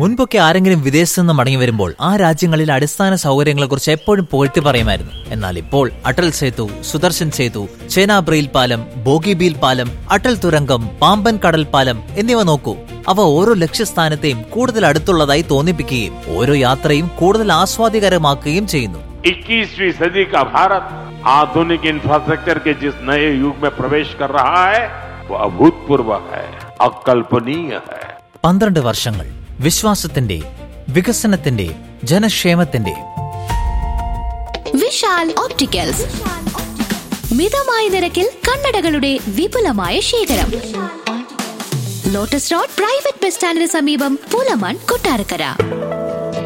മുൻപൊക്കെ ആരെങ്കിലും വിദേശത്തു നിന്ന് മടങ്ങി വരുമ്പോൾ ആ രാജ്യങ്ങളിൽ അടിസ്ഥാന സൗകര്യങ്ങളെക്കുറിച്ച് എപ്പോഴും പുകഴ്ത്തി പറയുമായിരുന്നു എന്നാൽ ഇപ്പോൾ അടൽ സേതു സുദർശൻ സേതു ചേനാബ്രയിൽ പാലം ബോഗിബീൽ പാലം അടൽ തുരങ്കം പാമ്പൻ കടൽ പാലം എന്നിവ നോക്കൂ അവ ഓരോ ലക്ഷ്യസ്ഥാനത്തെയും കൂടുതൽ അടുത്തുള്ളതായി തോന്നിപ്പിക്കുകയും ഓരോ യാത്രയും കൂടുതൽ ആസ്വാദികരമാക്കുകയും ചെയ്യുന്നു 21वीं सदी का भारत आधुनिक इंफ्रास्ट्रक्चर के जिस नए युग में प्रवेश कर रहा है वो अभूतपूर्व है अकल्पनीय है പന്ത്രണ്ട് വർഷങ്ങൾ വിശ്വാസത്തിന്റെ വികസനത്തിന്റെ ജനക്ഷേമത്തിന്റെ വിശാൽ ഓപ്റ്റിക്കൽസ് മിതമായ നിരക്കിൽ കണ്ണടകളുടെ വിപുലമായ ശേഖരം ലോട്ടസ് റോഡ് പ്രൈവറ്റ് ബസ് സ്റ്റാൻഡിന് സമീപം പൂലമാൻ കൊട്ടാരക്കര